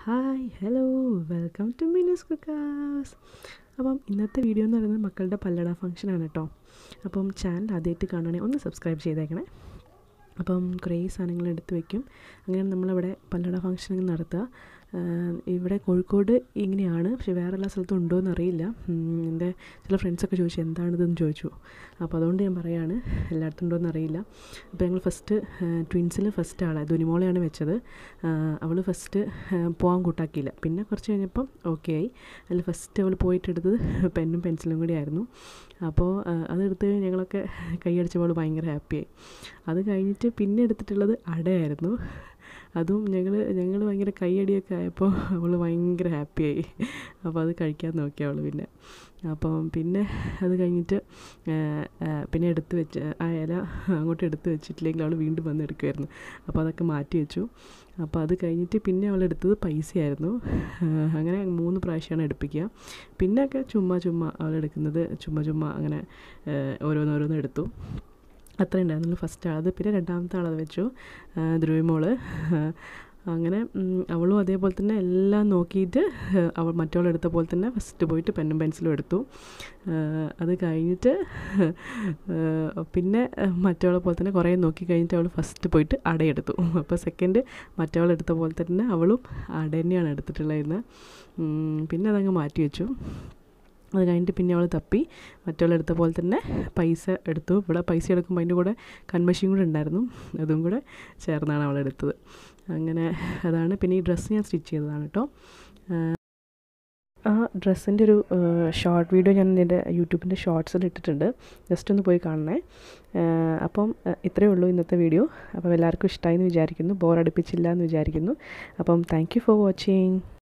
hi hello welcome to Minu's കുക്കാസ് അപ്പം ഇന്നത്തെ video എന്ന് പറയുന്നത് മക്കളുടെ പല്ലട ഫംഗ്ഷനാണ് കേട്ടോ അപ്പം ചാനൽ ആദ്യമായിട്ട് കാണുകയാണെങ്കിൽ ഒന്ന് സബ്സ്ക്രൈബ് ചെയ്തേക്കണേ അപ്പം കുറേ സാധനങ്ങൾ എടുത്ത് വെക്കും അങ്ങനെ നമ്മളവിടെ പല്ലട ഫംഗ്ഷൻ നടത്തുക ഇവിടെ കോഴിക്കോട് ഇങ്ങനെയാണ് പക്ഷെ വേറെ എല്ലാ സ്ഥലത്തും ഉണ്ടോ എന്നറിയില്ല എൻ്റെ ചില ഫ്രണ്ട്സൊക്കെ ചോദിച്ചു എന്താണിതെന്ന് ചോദിച്ചു അപ്പോൾ അതുകൊണ്ട് ഞാൻ പറയാണ് എല്ലായിടത്തും ഉണ്ടോ എന്നറിയില്ല അപ്പോൾ ഞങ്ങൾ ഫസ്റ്റ് ട്വിൻസിൽ ഫസ്റ്റ് ആളെ ധുനിമോളെയാണ് വെച്ചത് അവൾ ഫസ്റ്റ് പോകാൻ കൂട്ടാക്കിയില്ല പിന്നെ കുറച്ച് കഴിഞ്ഞപ്പം ഓക്കെ ആയി അതിൽ ഫസ്റ്റ് അവൾ പോയിട്ടെടുത്തത് പെന്നും പെൻസിലും കൂടി ആയിരുന്നു അപ്പോൾ അതെടുത്ത് ഞങ്ങളൊക്കെ കൈയടിച്ചപ്പോൾ ഭയങ്കര ഹാപ്പിയായി അത് കഴിഞ്ഞിട്ട് പിന്നെ എടുത്തിട്ടുള്ളത് അടയായിരുന്നു അതും ഞങ്ങൾ ഞങ്ങൾ ഭയങ്കര കൈയടിയൊക്കെ ആയപ്പോൾ അവൾ ഭയങ്കര ഹാപ്പിയായി അപ്പോൾ അത് കഴിക്കാൻ നോക്കി അവൾ പിന്നെ അപ്പം പിന്നെ അത് കഴിഞ്ഞിട്ട് പിന്നെ എടുത്ത് വെച്ച് ആ ഇല അങ്ങോട്ട് എടുത്ത് വെച്ചിട്ടില്ലെങ്കിൽ അവൾ വീണ്ടും വന്ന് എടുക്കുമായിരുന്നു അപ്പോൾ അതൊക്കെ മാറ്റി വെച്ചു അപ്പോൾ അത് കഴിഞ്ഞിട്ട് പിന്നെ അവൾ എടുത്തത് പൈസയായിരുന്നു അങ്ങനെ മൂന്ന് പ്രാവശ്യമാണ് എടുപ്പിക്കുക പിന്നെയൊക്കെ ചുമ്മാ ചുമ്മാ അവൾ എടുക്കുന്നത് ചുമ്മാ ചുമ്മാ അങ്ങനെ ഓരോന്നോരോന്ന് എടുത്തു അത്ര ഉണ്ടായിരുന്നുള്ളൂ ഫസ്റ്റ് ആളത് പിന്നെ രണ്ടാമത്തെ ആളത് വെച്ചു ധ്രുവിമോള് അങ്ങനെ അവളും അതേപോലെ തന്നെ എല്ലാം നോക്കിയിട്ട് അവൾ മറ്റവളെടുത്ത പോലെ തന്നെ ഫസ്റ്റ് പോയിട്ട് പെന്നും പെൻസിലും എടുത്തു അത് കഴിഞ്ഞിട്ട് പിന്നെ മറ്റവളെ പോലെ തന്നെ കുറേ നോക്കി കഴിഞ്ഞിട്ട് അവൾ ഫസ്റ്റ് പോയിട്ട് അടയെടുത്തു അപ്പോൾ സെക്കൻഡ് മറ്റവളെടുത്ത പോലെ തന്നെ അവളും അട തന്നെയാണ് എടുത്തിട്ടുള്ളത് പിന്നെ അതങ്ങ് മാറ്റി വെച്ചു അത് കഴിഞ്ഞിട്ട് പിന്നെ അവൾ തപ്പി മറ്റുള്ളെടുത്ത പോലെ തന്നെ പൈസ എടുത്തു ഇവിടെ പൈസ എടുക്കുമ്പോൾ അതിൻ്റെ കൂടെ കൺമഷിയും കൂടെ ഉണ്ടായിരുന്നു അതും കൂടെ ചേർന്നാണ് അവൾ എടുത്തത് അങ്ങനെ അതാണ് പിന്നെ ഈ ഡ്രസ്സ് ഞാൻ സ്റ്റിച്ച് ചെയ്തതാണ് കേട്ടോ ആ ഡ്രസ്സിൻ്റെ ഒരു ഷോർട്ട് വീഡിയോ ഞാൻ എൻ്റെ യൂട്യൂബിൻ്റെ ഷോർട്സിൽ ഇട്ടിട്ടുണ്ട് ജസ്റ്റ് ഒന്ന് പോയി കാണണേ അപ്പം ഇത്രയേ ഉള്ളൂ ഇന്നത്തെ വീഡിയോ അപ്പം എല്ലാവർക്കും ഇഷ്ടമായി എന്ന് വിചാരിക്കുന്നു ബോറടിപ്പിച്ചില്ല എന്ന് വിചാരിക്കുന്നു അപ്പം താങ്ക് യു ഫോർ വാച്ചിങ്